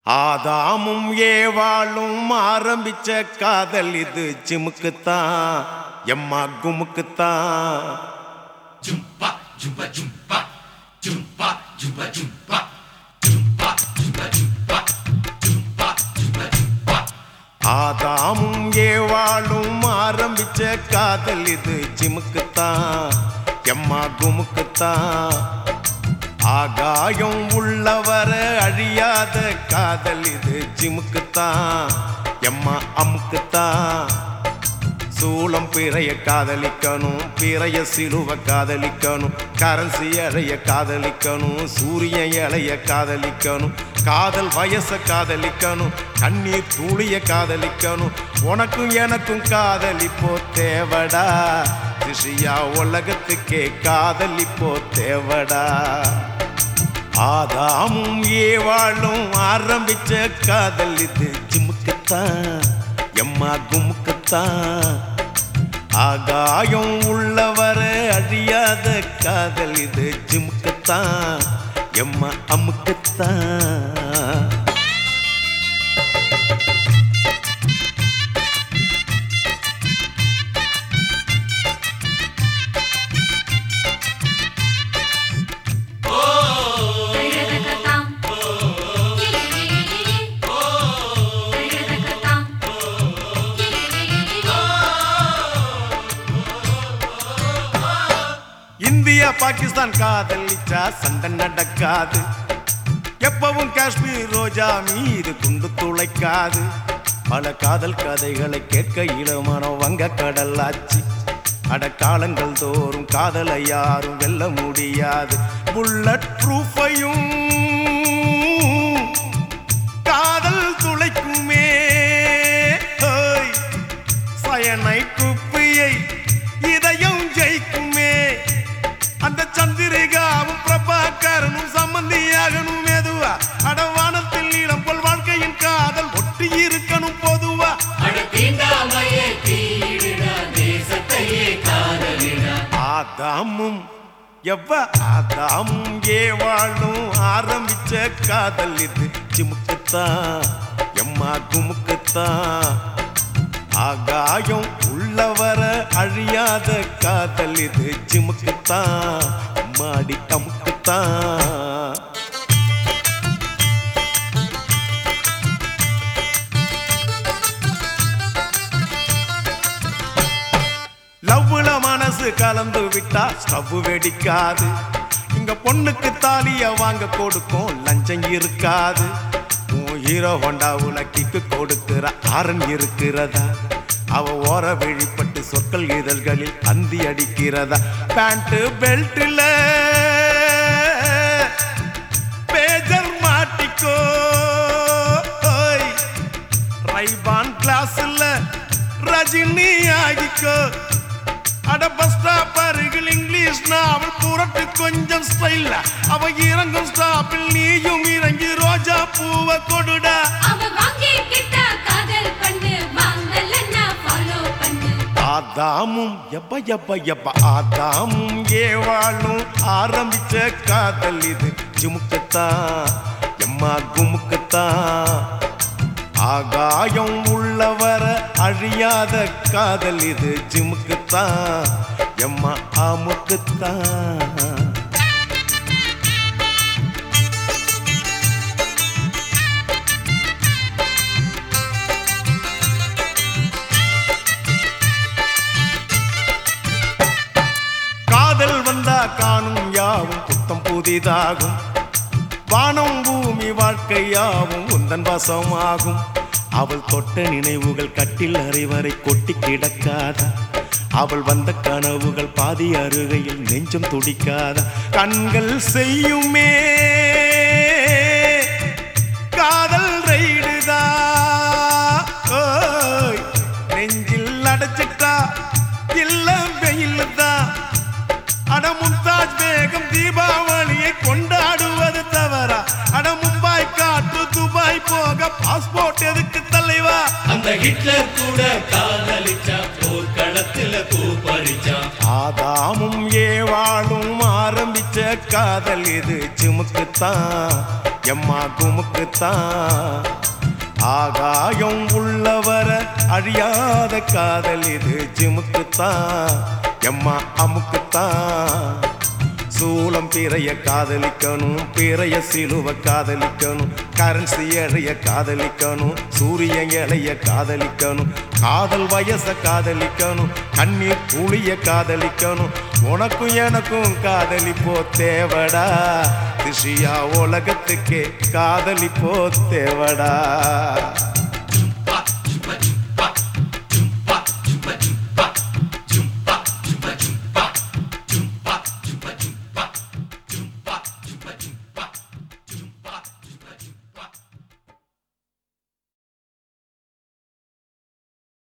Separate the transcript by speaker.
Speaker 1: ஆதாமும் ஏவாளும் ஆரம்பிச்ச காதல் இது ஜிமுக்குத்தான் எம்மா குமுக்குத்தான்
Speaker 2: Jumpa, jumpa, jumpa, jumpa, jumpa, jumpa, jumpa, jumpa, jumpa, jumpa, jumpa, jumpa.
Speaker 1: ஆதாமும் ஏவாளும் ஆரம்பிச்ச காதல் இது ஜிமுக்குத்தான் எம்மா குமுக்குத்தான் ஆகாயம் உள்ளவர அழியாத காதல் இது ஜிமுக்குத்தான் எம்மா அமுக்குத்தான் சூளம் பிறைய காதலிக்கணும் பிறைய சிலுவ காதலிக்கணும் கரன்சி அழைய காதலிக்கணும் சூரியன் இலைய காதலிக்கணும் காதல் வயச காதலிக்கணும் கண்ணீர் தூளிய காதலிக்கணும் உனக்கும் எனக்கும் காதலிப்போ தேவடா திஷியா உலகத்துக்கே காதலிப்போ தேவடா ஆதாமும் ஏவாளும் ஆரம்பிச்ச காதல் இது ஜிமுக்குத்தான் எம்மா குமுக்குத்தான் ஆகாயம் உள்ளவர அழியாத காதல் இது ஜிமுக்குத்தான் எம்மா அமுக்குத்தான்
Speaker 3: Tayradakatam. Yeyeyeyeye. Tayradakatam. Yeyeyeyeye.
Speaker 1: India Pakistan காதலிச்சா சண்டை நடக்காது எப்பவும் காஷ்மீர் ரோஜா மீது குண்டு துளைக்காது பல காதல் கதைகளை கேட்க இளமனம் வங்க கடலாச்சு அடக்காலங்கள் தோறும் காதலை யாரும் வெல்ல முடியாது புல்லட் ப்ரூஃபையும் காதல் துளைக்குமே ஹோய் சயனை குப்பியை இதயம் ஜெயிக்குமே அந்த சந்திரிகாவும் பிரபாகரனும் சம்பந்தியாகணும் மெதுவா அடவானத்தில் நீளம் போல் வாழ்க்கையின் காதல் ஒட்டி இருக்கணும் பொதுவா
Speaker 2: அட தீண்டாமையே தீடிடா தேசத்தையே காதலிடா
Speaker 1: ஆதாமும் எவ்வ ஆதாமும் ஏவாளும் ஆரம்பிச்ச காதல் இது ஜிமுக்குத்தான் எம்மா குமுக்குத்தான் ஆகாயம் உள்ளவர அழியாத காதல் இது ஜிமுக்குத்தான் மாடி அமுக்குத்தான் லவ்வுல மனசு கலந்து விட்டா ஸ்டவ் வெடிக்காது இங்க பொண்ணுக்கு தாலிய வாங்க கொடுக்கும் லஞ்சம் இருக்காது உன் ஹீரோ ஹோண்டாவுல கிக்கு கொடுக்கிற ஆரன் இருக்கிறதா அவ ஓர வெளிப்பட்டு சொற்கள் இதழ்களில் அந்தி அடிக்கிறதா பேண்ட் பெல்ட்ல பேஜர் மாட்டிக்கோ ஓய். ரைபான் கிளாஸ்ல ரஜினி ஆகிக்கோ அட பஸ் ஸ்டாப் அருகில் இங்கிலீஷ் நாவல் புரட்டு கொஞ்சம் ஸ்டைல்ல அவ இறங்கும் ஸ்டாப்பில் நீயும் இறங்கி ரோஜா பூவை கொடுடா
Speaker 3: அவ வாங்கிக்கிட்டா காதல் பண்ணு வாங்கலன்னா follow பண்ணு
Speaker 1: ஆதாமும் எப்ப எப்ப எப்ப ஆதாமும் ஏவாளும் ஆரம்பிச்ச காதல் இது ஜிமுக்குத்தான் எம்மா குமுக்குத்தான் ஆகாயம் உள்ளவர அழியாத காதல் இது ஜிமுக்குத்தான் எம்மா அமுக்குத்தான் காதல் வந்தா காணும் யாவும் புத்தம் புதிதாகும் வானம் பூமி வாழ்க்கையாவும் உந்தன் வசமாகும் அவள் தொட்ட நினைவுகள் கட்டில் அறைவரை கொட்டி கிடக்காதா அவள் வந்த கனவுகள் பாதி அருகையில் நெஞ்சம் துடிக்காதா கண்கள் செய்யுமே காதல் ரைடுதா ஓய் நெஞ்சில் அடைச்சிட்டா இல்ல வெயில்தான் அட மும்தாஜ் பேகம் தீபாவளியை கொண்டாடுவது தவறா அட மும்பாய் காட்டு துபாய் போக பாஸ்போர்ட் எதுக்கு தலைவா
Speaker 2: அந்த ஹிட்லர் கூட காதலிச்சா போர்க்களத்துல பூ பறிச்சான்
Speaker 1: ஆதாமும் ஏவாளும் ஆரம்பிச்ச காதல் காதல் இது ஜிமுக்குத்தான் எம்மா குமுக்குத்தான் ஆகாயம் உள்ளவர அழியாத காதல் இது ஜிமுக்குத்தான் எம்மா அமுக்குத்தான் சூளம் பிறைய காதலிக்கணும் பிறைய சிலுவ காதலிக்கணும் கரன்சி எழைய காதலிக்கணும் சூரியன் எழைய காதலிக்கணும் காதல் வயச காதலிக்கணும் கண்ணீர் புளிய காதலிக்கணும் உனக்கும் எனக்கும் காதலிப்போ தேவடா திஷியா உலகத்துக்கே காதலிப்போ தேவடா